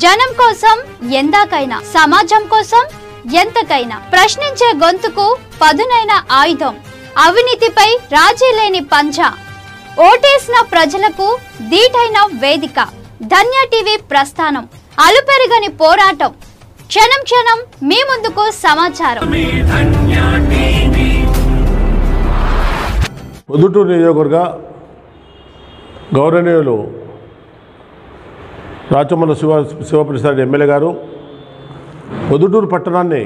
జనం కోసం ఎందాకైనా సమాజం కోసం ఎంతకైనా ప్రశ్నించే గొంతుకు పదునైన ఆయుధం అవినీతిపై రాజీ లేని పంచ ఓటేసిన ప్రజలకు దీటైన వేదిక ధన్య టీవీ ప్రస్థానం అలుపెరగని పోరాటం క్షణం క్షణం మీ ముందుకు సమాచారం పొద్దుటూరు నియోజకవర్గ గౌరవనీయులు రాచమల్ల శివ శివప్రసాద్ ఎమ్మెల్యే గారు పొద్దుటూరు పట్టణాన్ని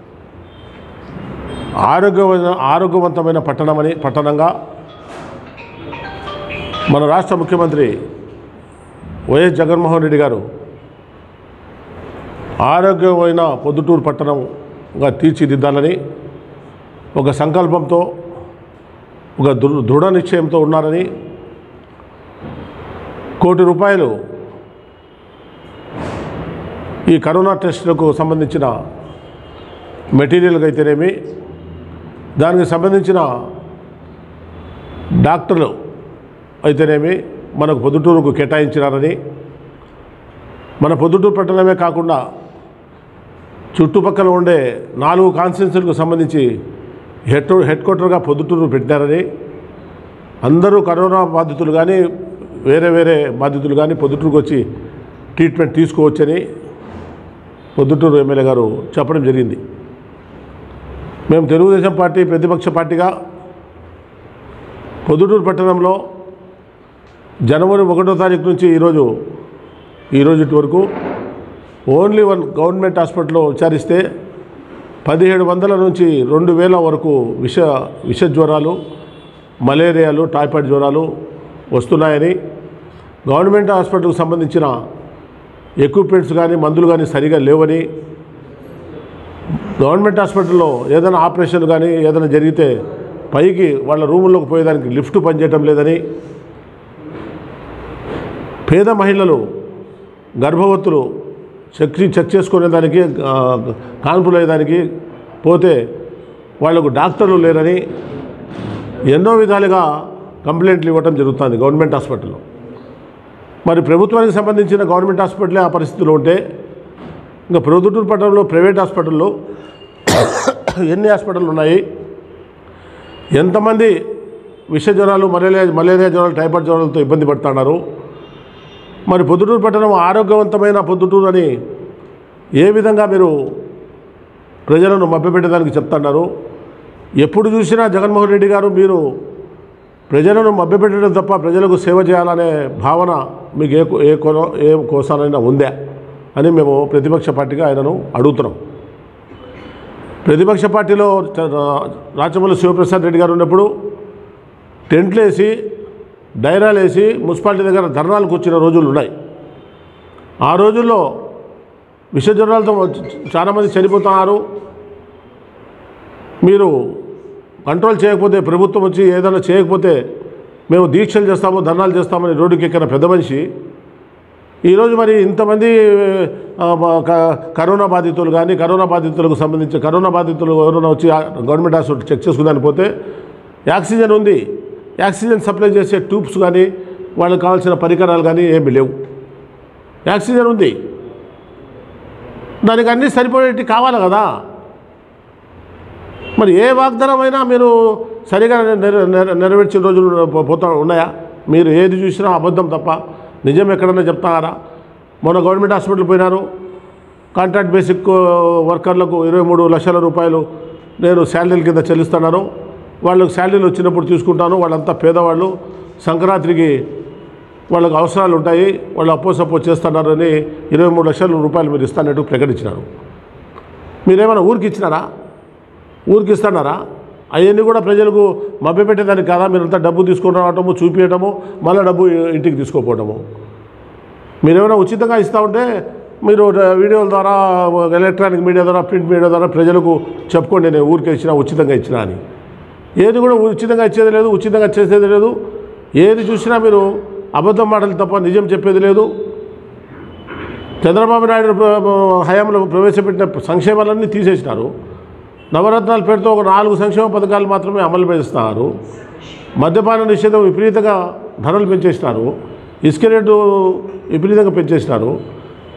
ఆరోగ్యమైన ఆరోగ్యవంతమైన పట్టణమని పట్టణంగా మన రాష్ట్ర ముఖ్యమంత్రి వైఎస్ జగన్మోహన్ రెడ్డి గారు ఆరోగ్యమైన పొద్దుటూరు పట్టణంగా తీర్చిదిద్దాలని ఒక సంకల్పంతో ఒక దృ దృఢ నిశ్చయంతో ఉన్నారని కోటి రూపాయలు ఈ కరోనా టెస్టులకు సంబంధించిన మెటీరియల్కి అయితేనేమి దానికి సంబంధించిన డాక్టర్లు అయితేనేమి మనకు పొద్దుటూరుకు కేటాయించినారని మన పొద్దుటూరు పట్టణమే కాకుండా చుట్టుపక్కల ఉండే నాలుగు కాన్స్టిట్యున్సీలకు సంబంధించి హెడ్ హెడ్ క్వార్టర్గా పొద్దుటూరు పెట్టినారని అందరూ కరోనా బాధితులు కానీ వేరే వేరే బాధితులు కానీ పొద్దుటూరుకు వచ్చి ట్రీట్మెంట్ తీసుకోవచ్చని పొద్దుటూరు ఎమ్మెల్యే గారు చెప్పడం జరిగింది మేము తెలుగుదేశం పార్టీ ప్రతిపక్ష పార్టీగా పొద్దుటూరు పట్టణంలో జనవరి ఒకటో తారీఖు నుంచి ఈరోజు ఈరోజు వరకు ఓన్లీ వన్ గవర్నమెంట్ హాస్పిటల్లో విచారిస్తే పదిహేడు వందల నుంచి రెండు వేల వరకు విష విష జ్వరాలు మలేరియాలు టైఫాయిడ్ జ్వరాలు వస్తున్నాయని గవర్నమెంట్ హాస్పిటల్కి సంబంధించిన ఎక్విప్మెంట్స్ కానీ మందులు కానీ సరిగా లేవని గవర్నమెంట్ హాస్పిటల్లో ఏదైనా ఆపరేషన్ కానీ ఏదైనా జరిగితే పైకి వాళ్ళ రూముల్లోకి పోయేదానికి లిఫ్ట్ పనిచేయటం లేదని పేద మహిళలు గర్భవతులు చెక్ చెక్ చేసుకునే దానికి ఆ, కాన్పులు అయ్యేదానికి పోతే వాళ్లకు డాక్టర్లు లేరని ఎన్నో విధాలుగా కంప్లైంట్లు ఇవ్వటం జరుగుతుంది గవర్నమెంట్ హాస్పిటల్లో మరి ప్రభుత్వానికి సంబంధించిన గవర్నమెంట్ హాస్పిటలే ఆ పరిస్థితిలో ఉంటే ఇంకా ప్రొద్దుటూరు పట్టణంలో ప్రైవేట్ హాస్పిటల్లో ఎన్ని హాస్పిటల్ ఉన్నాయి ఎంతమంది విష జ్వరాలు మలేరియా మలేరియా జ్వరాలు టైఫాయిడ్ జ్వరాలతో ఇబ్బంది పడుతున్నారు మరి పొద్దుటూరు పట్టణం ఆరోగ్యవంతమైన పొద్దుటూరు అని ఏ విధంగా మీరు ప్రజలను మభ్యపెట్టడానికి చెప్తున్నారు ఎప్పుడు చూసినా జగన్మోహన్ రెడ్డి గారు మీరు ప్రజలను మభ్యపెట్టడం తప్ప ప్రజలకు సేవ చేయాలనే భావన మీకు ఏ కో- ఏ కొన ఏ కోసానైనా ఉందా అని మేము ప్రతిపక్ష పార్టీగా ఆయనను అడుగుతున్నాం ప్రతిపక్ష పార్టీలో చ- రా- రాచమల్లి శివప్రసాద్ రెడ్డి గారు ఉన్నప్పుడు టెంట్లు వేసి డైరాలు వేసి మున్సిపాలిటీ దగ్గర ధర్నాలు కూర్చున్న రోజులు ఉన్నాయి ఆ రోజుల్లో విష జ్వరాలతో చాలామంది చనిపోతున్నారు మీరు కంట్రోల్ చేయకపోతే ప్రభుత్వం వచ్చి ఏదైనా చేయకపోతే మేము దీక్షలు చేస్తాము ధర్నాలు చేస్తామని రోడ్డుకి ఎక్కిన పెద్ద మనిషి ఈరోజు మరి ఇంతమంది ఆ, బ- క- కరోనా బాధితులు కానీ కరోనా బాధితులకు సంబంధించి కరోనా బాధితులు ఎవరైనా వచ్చి ఆ గవర్నమెంట్ హాస్పిటల్ చెక్ చేసుకుందానికి పోతే ఆక్సిజన్ ఉంది ఆక్సిజన్ సప్లై చేసే ట్యూబ్స్ కానీ వాళ్ళకి కావాల్సిన పరికరాలు కానీ ఏమీ లేవు ఆక్సిజన్ ఉంది దానికి అన్నీ సరిపోయేటి కావాలి కదా మరి ఏ వాగ్దానమైనా మీరు సరిగా నెర నెర- నెరవేర్చిన రోజులు పో- పోతా ఉన్నాయా మీరు ఏది చూసినా అబద్ధం తప్ప నిజం ఎక్కడన్నా చెప్తారా మొన్న గవర్నమెంట్ హాస్పిటల్ పోయినారు కాంట్రాక్ట్ బేసిక్ వర్కర్లకు ఇరవై మూడు లక్షల రూపాయలు నేను శాలరీల కింద చెల్లిస్తున్నాను వాళ్ళకి శాలరీలు వచ్చినప్పుడు తీసుకుంటాను వాళ్ళంతా పేదవాళ్ళు సంక్రాంతికి వాళ్ళకి అవసరాలు ఉంటాయి వాళ్ళు అప్పో సప్పో చేస్తున్నారని ఇరవై మూడు లక్షల రూపాయలు మీరు ఇస్తానట్టు ప్రకటించినారు మీరేమైనా ఊరికి ఇచ్చినారా ఊరికి ఇస్తున్నారా అవన్నీ కూడా ప్రజలకు మభ్యపెట్టేదానికి కాదా మీరంతా డబ్బు తీసుకొని రావటము చూపించటము మళ్ళీ డబ్బు ఇంటికి తీసుకోపోవటము మీరేమైనా ఉచితంగా ఇస్తూ ఉంటే మీరు వీడియోల ద్వారా ఎలక్ట్రానిక్ మీడియా ద్వారా ప్రింట్ మీడియా ద్వారా ప్రజలకు చెప్పుకోండి నేను ఊరికే ఇచ్చినా ఉచితంగా ఇచ్చినా అని ఏది కూడా ఉచితంగా ఇచ్చేది లేదు ఉచితంగా చేసేది లేదు ఏది చూసినా మీరు అబద్ధం మాటలు తప్ప నిజం చెప్పేది లేదు చంద్రబాబు నాయుడు ప్ర- హయాంలో ప్రవేశపెట్టిన సంక్షేమాలన్నీ తీసేసినారు నవరత్నాల పేరుతో ఒక నాలుగు సంక్షేమ పథకాలు మాత్రమే అమలు చేస్తున్నారు మద్యపాన నిషేధం విపరీతంగా ధరలు పెంచేసినారు ఇసుక రేటు విపరీతంగా పెంచేసినారు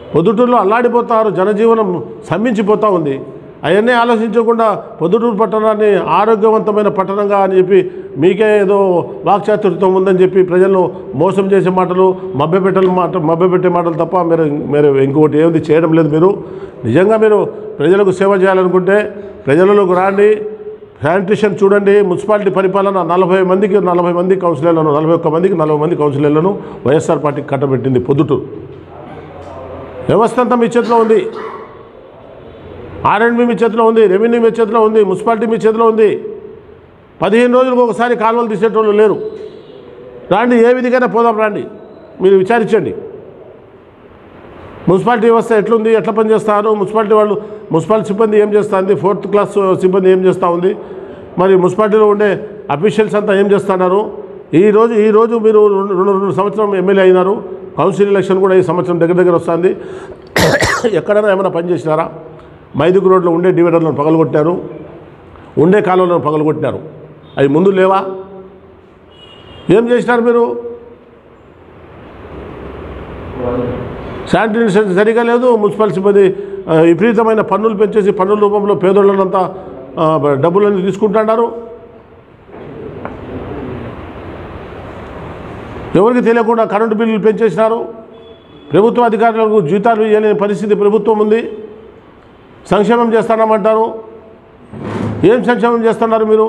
పొద్దుటూరులో అల్లాడిపోతారు జనజీవనం స్తంభించిపోతూ ఉంది అవన్నీ ఆలోచించకుండా పొద్దుటూరు పట్టణాన్ని ఆరోగ్యవంతమైన పట్టణంగా అని చెప్పి మీకే ఏదో వాక్చాతుర్యం ఉందని చెప్పి ప్రజలను మోసం చేసే మాటలు మభ్యపెట్టల మాట మభ్యపెట్టే మాటలు తప్ప మీరు మీరు ఇంకొకటి ఏది చేయడం లేదు మీరు నిజంగా మీరు ప్రజలకు సేవ చేయాలనుకుంటే ప్రజలలోకి రాండి శానిటేషన్ చూడండి మున్సిపాలిటీ పరిపాలన నలభై మందికి నలభై మంది కౌన్సిలర్లను నలభై ఒక్క మందికి నలభై మంది కౌన్సిలర్లను వైఎస్ఆర్ పార్టీకి కట్టబెట్టింది పొద్దుటూరు వ్యవస్థ అంతా మీ చేతిలో ఉంది ఆర్ఎండ్బి మీ చేతిలో ఉంది రెవెన్యూ మీ చేతిలో ఉంది మున్సిపాలిటీ మీ చేతిలో ఉంది పదిహేను రోజులకు ఒకసారి కాలువలు తీసేటోళ్ళు లేరు రాండి ఏ విధికైనా పోదాం రాండి మీరు విచారించండి మున్సిపాలిటీ వ్యవస్థ ఎట్లుంది ఎట్లా పనిచేస్తారు మున్సిపాలిటీ వాళ్ళు మున్సిపాలిటీ సిబ్బంది ఏం చేస్తుంది ఫోర్త్ క్లాస్ సిబ్బంది ఏం చేస్తూ ఉంది మరి మున్సిపాలిటీలో ఉండే అఫీషియల్స్ అంతా ఏం చేస్తున్నారు ఈ రోజు ఈ రోజు మీరు రెండు రెండు రెండు సంవత్సరం ఎమ్మెల్యే అయినారు కౌన్సిల్ ఎలక్షన్ కూడా ఈ సంవత్సరం దగ్గర దగ్గర వస్తుంది ఎక్కడైనా ఏమైనా పని చేసినారా మైదుగు రోడ్లో ఉండే డివైడర్లను పగలగొట్టారు ఉండే కాలువలను పగలగొట్టినారు అవి ముందు లేవా ఏం చేసినారు మీరు శానిటైజేషన్ సరిగా లేదు మున్సిపల్ సిబ్బంది ఆ, విపరీతమైన పన్నులు పెంచేసి పన్నుల రూపంలో పేదోళ్ళనంతా ఆ, డబ్బులన్నీ తీసుకుంటున్నారు ఎవరికి తెలియకుండా కరెంటు బిల్లులు పెంచేసినారు ప్రభుత్వ అధికారులకు జీతాలు ఇవ్వలేని పరిస్థితి ప్రభుత్వం ఉంది సంక్షేమం చేస్తానమంటారు ఏం సంక్షేమం చేస్తున్నారు మీరు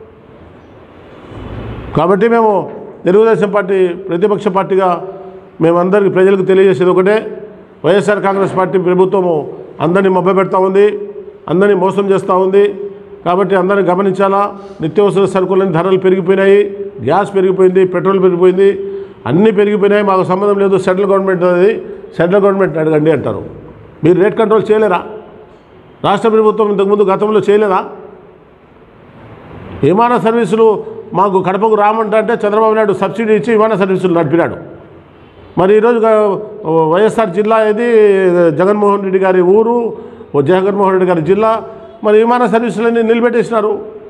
కాబట్టి మేము తెలుగుదేశం పార్టీ ప్రతిపక్ష పార్టీగా మేమందరికీ ప్రజలకు తెలియజేసేది ఒకటే వైఎస్ఆర్ కాంగ్రెస్ పార్టీ ప్రభుత్వము అందరినీ మభ్యపెడతా ఉంది అందరినీ మోసం చేస్తూ ఉంది కాబట్టి అందరిని గమనించాలా నిత్యావసర సరుకులని ధరలు పెరిగిపోయినాయి గ్యాస్ పెరిగిపోయింది పెట్రోల్ పెరిగిపోయింది అన్నీ పెరిగిపోయినాయి మాకు సంబంధం లేదు సెంట్రల్ గవర్నమెంట్ అది సెంట్రల్ గవర్నమెంట్ అడగండి అంటారు మీరు రేట్ కంట్రోల్ చేయలేరా రాష్ట్ర ప్రభుత్వం ఇంతకుముందు గతంలో చేయలేదా విమాన సర్వీసులు మాకు కడపకు రామంటే అంటే చంద్రబాబు నాయుడు సబ్సిడీ ఇచ్చి విమాన సర్వీసులు నడిపినాడు మరి ఈరోజు గా- వైఎస్ఆర్ జిల్లా ఇది జగన్మోహన్ రెడ్డి గారి ఊరు ఓ జగన్మోహన్ రెడ్డి గారి జిల్లా మరి విమాన సర్వీసులన్నీ నిలబెట్టేసినారు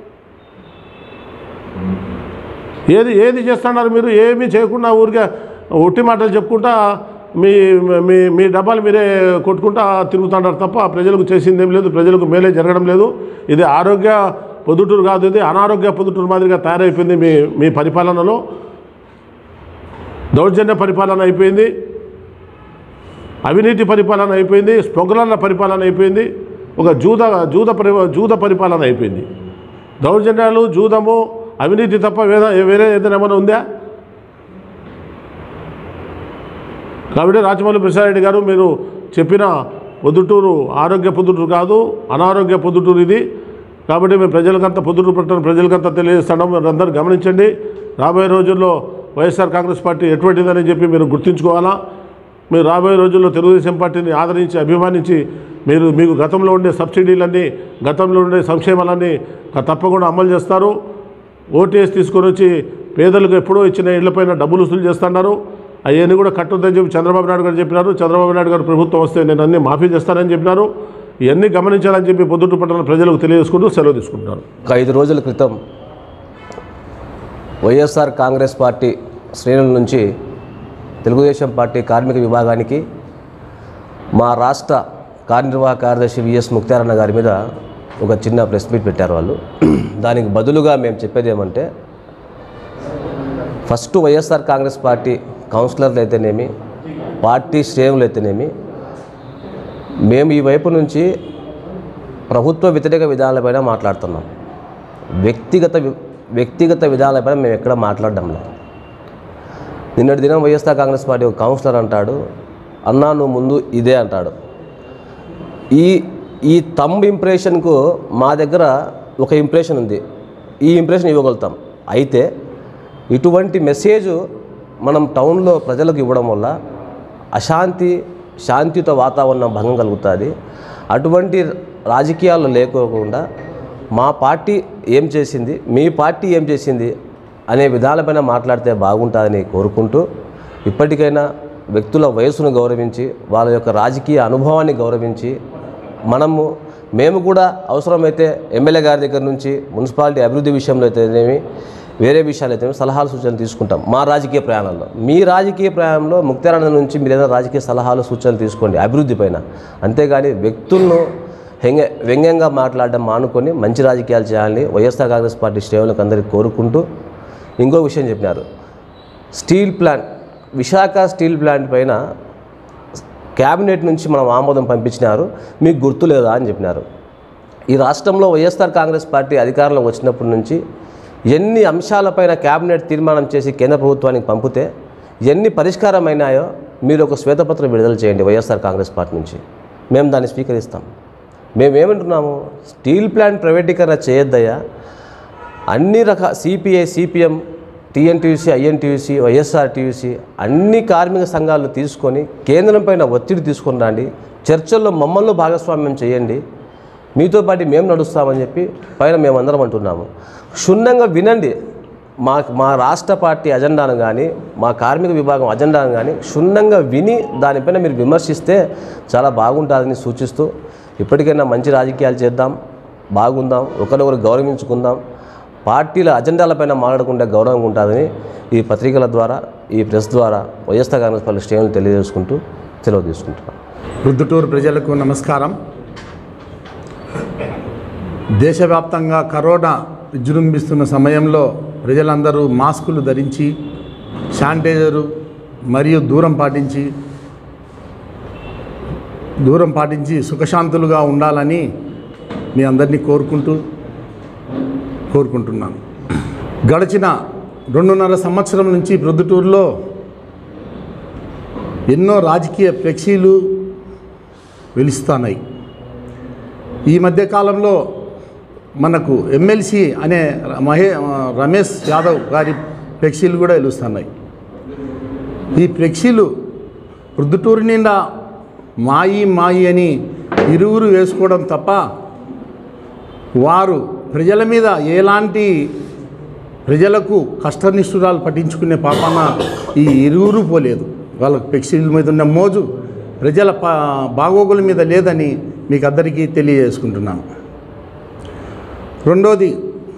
ఏది ఏది చేస్తున్నారు మీరు ఏమీ చేయకుండా ఊరికే ఒట్టి మాటలు చెప్పుకుంటా మీ మీ మీ డబ్బాలు మీరే కొట్టుకుంటా తిరుగుతున్నారు తప్ప ప్రజలకు చేసింది ఏం లేదు ప్రజలకు మేలే జరగడం లేదు ఇది ఆరోగ్య పొద్దుటూరు కాదు ఇది అనారోగ్య పొద్దుటూరు మాదిరిగా తయారైపోయింది మీ మీ పరిపాలనలో దౌర్జన్య పరిపాలన అయిపోయింది అవినీతి పరిపాలన అయిపోయింది స్పొగలన్న పరిపాలన అయిపోయింది ఒక జూద జూద పరి జూద పరిపాలన అయిపోయింది దౌర్జన్యాలు జూదము అవినీతి తప్ప వేరే వేరే ఏదైనా ఏమైనా ఉందా కాబట్టి రాజమౌళి ప్రసాదరెడ్డి గారు మీరు చెప్పిన పొద్దుటూరు ఆరోగ్య పొద్దుటూరు కాదు అనారోగ్య పొద్దుటూరు ఇది కాబట్టి మేము ప్రజలకంతా పొద్దుటూరు పట్టణ ప్రజలకంతా తెలియజేస్తున్నాం మీరు అందరూ గమనించండి రాబోయే రోజుల్లో వైఎస్ఆర్ కాంగ్రెస్ పార్టీ ఎటువంటిదని చెప్పి మీరు గుర్తుంచుకోవాలా మీరు రాబోయే రోజుల్లో తెలుగుదేశం పార్టీని ఆదరించి అభిమానించి మీరు మీకు గతంలో ఉండే సబ్సిడీలన్నీ గతంలో ఉండే సంక్షేమాలన్నీ తప్పకుండా అమలు చేస్తారు ఓటీఎస్ తీసుకొని వచ్చి పేదలకు ఎప్పుడో ఇచ్చిన ఇళ్లపైన డబ్బులు వసూలు చేస్తున్నారు అవన్నీ కూడా కట్టొద్దని చెప్పి చంద్రబాబు నాయుడు గారు చెప్పినారు చంద్రబాబు నాయుడు గారు ప్రభుత్వం వస్తే నేను అన్ని మాఫీ చేస్తానని చెప్పినారు ఇవన్నీ గమనించాలని చెప్పి పొద్దుట పట్టణ ప్రజలకు తెలియజేసుకుంటూ సెలవు తీసుకుంటున్నాను ఒక ఐదు రోజుల క్రితం వైఎస్ఆర్ కాంగ్రెస్ పార్టీ శ్రేణుల నుంచి తెలుగుదేశం పార్టీ కార్మిక విభాగానికి మా రాష్ట్ర కార్యనిర్వాహక కార్యదర్శి విఎస్ ముక్తారన్న గారి మీద ఒక చిన్న ప్రెస్ మీట్ పెట్టారు వాళ్ళు దానికి బదులుగా మేము చెప్పేది ఏమంటే ఫస్ట్ వైఎస్ఆర్ కాంగ్రెస్ పార్టీ కౌన్సిలర్లు అయితేనేమి పార్టీ శ్రేణులు అయితేనేమి మేము ఈ వైపు నుంచి ప్రభుత్వ వ్యతిరేక విధానాలపైన మాట్లాడుతున్నాం వ్యక్తిగత వి- వ్యక్తిగత విధానాలపైన మేము ఎక్కడ మాట్లాడడం లేదు నిన్నటి దినం వైఎస్ఆర్ కాంగ్రెస్ పార్టీ ఒక కౌన్సిలర్ అంటాడు అన్నా నువ్వు ముందు ఇదే అంటాడు ఈ ఈ తంబ్ ఇంప్రెషన్కు మా దగ్గర ఒక ఇంప్రెషన్ ఉంది ఈ ఇంప్రెషన్ ఇవ్వగలుగుతాం అయితే ఇటువంటి మెసేజ్ మనం టౌన్లో ప్రజలకు ఇవ్వడం వల్ల అశాంతి శాంతియుత వాతావరణం భంగం కలుగుతుంది అటువంటి రాజకీయాలు లేకోకుండా మా పార్టీ ఏం చేసింది మీ పార్టీ ఏం చేసింది అనే విధాలపైన మాట్లాడితే బాగుంటుందని కోరుకుంటూ ఇప్పటికైనా వ్యక్తుల వయసును గౌరవించి వాళ్ళ యొక్క రాజకీయ అనుభవాన్ని గౌరవించి మనము మేము కూడా అవసరమైతే ఎమ్మెల్యే గారి దగ్గర నుంచి మున్సిపాలిటీ అభివృద్ధి విషయంలో అయితేనేమి వేరే విషయాలు అయితే సలహాలు సూచనలు తీసుకుంటాం మా రాజకీయ ప్రయాణంలో మీ రాజకీయ ప్రయాణంలో ముక్తారాయణ నుంచి మీరు ఏదైనా రాజకీయ సలహాలు సూచనలు తీసుకోండి అభివృద్ధి పైన అంతేగాని వ్యక్తులను హెంగ వ్యంగ్యంగా మాట్లాడడం మానుకొని మంచి రాజకీయాలు చేయాలని వైఎస్ఆర్ కాంగ్రెస్ పార్టీ శ్రేణులకు అందరికీ కోరుకుంటూ ఇంకో విషయం చెప్పినారు steel plant Visakha steel plant పైన క్యాబినెట్ నుంచి మనం ఆమోదం పంపించినారు మీకు గుర్తు లేదా అని చెప్పినారు ఈ రాష్ట్రంలో వైఎస్ఆర్ కాంగ్రెస్ పార్టీ అధికారంలో వచ్చినప్పటి నుంచి ఎన్ని అంశాలపైన క్యాబినెట్ తీర్మానం చేసి కేంద్ర ప్రభుత్వానికి పంపితే ఎన్ని పరిష్కారమైనాయో మీరు ఒక శ్వేతపత్రం విడుదల చేయండి వైఎస్ఆర్ కాంగ్రెస్ పార్టీ నుంచి మేము దాన్ని స్వీకరిస్తాం మేమేమంటున్నాము స్టీల్ ప్లాంట్ ప్రైవేటీకరణ చేయొద్దయ్యా అన్ని రకాల CPI CPM TNTUC INTUC YSRTUC అన్ని కార్మిక సంఘాలను తీసుకొని కేంద్రం పైన ఒత్తిడి తీసుకొని రండి చర్చల్లో మమ్మల్ని భాగస్వామ్యం చేయండి మీతో పాటు మేము నడుస్తామని చెప్పి పైన మేమందరం అంటున్నాము క్షుణ్ణంగా వినండి మా మా రాష్ట్ర పార్టీ అజెండాను కానీ మా కార్మిక విభాగం అజెండాను కానీ క్షుణ్ణంగా విని దానిపైన మీరు విమర్శిస్తే చాలా బాగుంటుందని సూచిస్తూ ఇప్పటికైనా మంచి రాజకీయాలు చేద్దాం బాగుందాం ఒకరినొకరు గౌరవించుకుందాం పార్టీల అజెండాలపైన మాట్లాడకుండా గౌరవంగా ఉంటుందని ఈ పత్రికల ద్వారా ఈ ప్రెస్ ద్వారా వైఎస్ఆర్ కాంగ్రెస్ పార్టీ శ్రేణులు తెలియజేసుకుంటూ సెలవు తీసుకుంటున్నాం రుద్దుటూరు ప్రజలకు నమస్కారం దేశవ్యాప్తంగా కరోనా విజృంభిస్తున్న సమయంలో ప్రజలందరూ మాస్కులు ధరించి శానిటైజరు మరియు దూరం పాటించి దూరం పాటించి సుఖశాంతులుగా ఉండాలని మీ అందరినీ కోరుకుంటూ కోరుకుంటున్నాను గడిచిన రెండున్నర సంవత్సరం నుంచి ప్రొద్దుటూరులో ఎన్నో రాజకీయ ఫ్లెక్సీలు వెలుస్తున్నాయి ఈ మధ్యకాలంలో మనకు ఎమ్మెల్సీ అనే మహే రమేష్ యాదవ్ గారి ఫ్లెక్సీలు కూడా వెలుస్తున్నాయి ఈ ఫ్లెక్సీలు ప్రొద్దుటూరు నిండా మాయి మాయి అని ఇరువురు వేసుకోవడం తప్ప వారు ప్రజల మీద ఎలాంటి ప్రజలకు కష్టనిష్ఠురాలు పట్టించుకునే పాపాన ఈ ఇరువురు పోలేదు వాళ్ళ ఫ్లెక్సీల మీద ఉన్న మోజు ప్రజల పా బాగోగుల మీద లేదని మీకు అందరికీ తెలియజేసుకుంటున్నాను రెండోది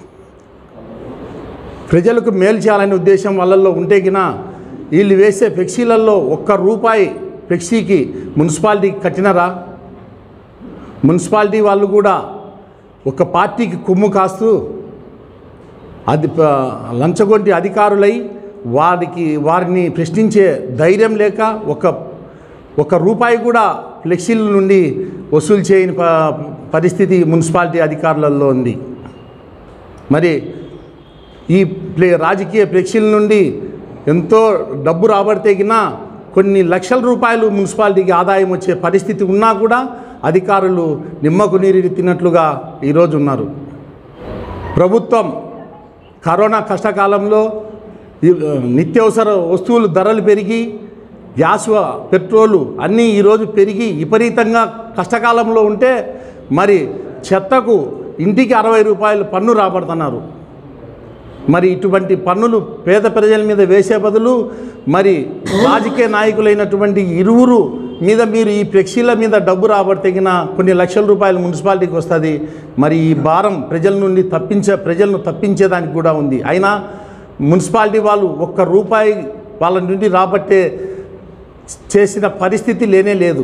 ప్రజలకు మేలు చేయాలనే ఉద్దేశం వాళ్ళల్లో ఉంటే గిన వీళ్ళు వేసే ఫ్లెక్సీలలో ఒక్క రూపాయి ఫ్లెక్సీకి మున్సిపాలిటీకి కట్టినరా మున్సిపాలిటీ వాళ్ళు కూడా ఒక పార్టీకి కొమ్ము కాస్తూ అది ప- లంచగొంటి అధికారులై వారికి వారిని ప్రశ్నించే ధైర్యం లేక ఒక ఒక రూపాయి కూడా ఫ్లెక్సీల నుండి వసూలు చేయని ప పరిస్థితి మున్సిపాలిటీ అధికారులలో ఉంది మరి ఈ ప్లే రాజకీయ ఫ్లెక్సీల నుండి ఎంతో డబ్బు రాబడితేగిన కొన్ని లక్షల రూపాయలు మున్సిపాలిటీకి ఆదాయం వచ్చే పరిస్థితి ఉన్నా కూడా అధికారులు నిమ్మకు నీరు తిన్నట్లుగా ఈరోజు ఉన్నారు ప్రభుత్వం కరోనా కష్టకాలంలో ఈ, ఆ, నిత్యావసర వస్తువులు ధరలు పెరిగి గ్యాస్ పెట్రోలు అన్నీ ఈరోజు పెరిగి విపరీతంగా కష్టకాలంలో ఉంటే మరి చెత్తకు ఇంటికి అరవై రూపాయలు పన్ను రాబడుతున్నారు మరి ఇటువంటి పన్నులు పేద ప్రజల మీద వేసే బదులు మరి రాజకీయ నాయకులైనటువంటి ఇరువురు మీద మీరు ఈ ఫ్లెక్సీల మీద డబ్బు రాబడితేగిన కొన్ని లక్షల రూపాయలు మున్సిపాలిటీకి వస్తుంది మరి ఈ భారం ప్రజల నుండి తప్పించే ప్రజలను తప్పించేదానికి కూడా ఉంది అయినా మున్సిపాలిటీ వాళ్ళు ఒక్క రూపాయి వాళ్ళ నుండి రాబట్టే చేసిన పరిస్థితి లేనే లేదు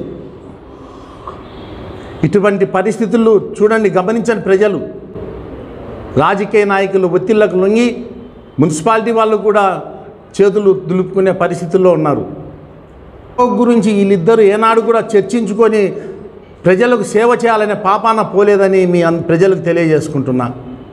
ఇటువంటి పరిస్థితులు చూడండి గమనించని ప్రజలు రాజకీయ నాయకులు ఒత్తిళ్లకు లొంగి మున్సిపాలిటీ వాళ్ళు కూడా చేతులు దులుపుకునే పరిస్థితుల్లో ఉన్నారు గురించి వీళ్ళిద్దరూ ఏనాడు కూడా చర్చించుకొని ప్రజలకు సేవ చేయాలనే పాపాన పోలేదని మీ అన్- ప్రజలకు తెలియజేసుకుంటున్నా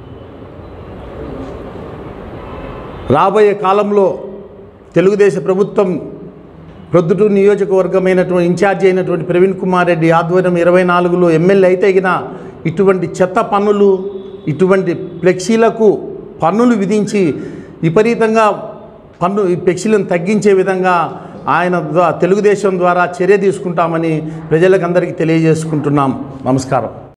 రాబోయే కాలంలో తెలుగుదేశం ప్రభుత్వం ప్రొద్దుటూరు నియోజకవర్గమైనటువంటి ఇన్ఛార్జి అయినటువంటి ప్రవీణ్ కుమార్ రెడ్డి ఆధ్వర్యం ఇరవై నాలుగులో ఎమ్మెల్యే అయితే గిన ఇటువంటి చెత్త పన్నులు ఇటువంటి ఫ్లెక్సీలకు పన్నులు విధించి విపరీతంగా పన్ను ఈ ఫ్లెక్సీలను తగ్గించే విధంగా ఆయన ద్వా- తెలుగుదేశం ద్వారా చర్య తీసుకుంటామని ప్రజలకు అందరికీ తెలియజేసుకుంటున్నాం నమస్కారం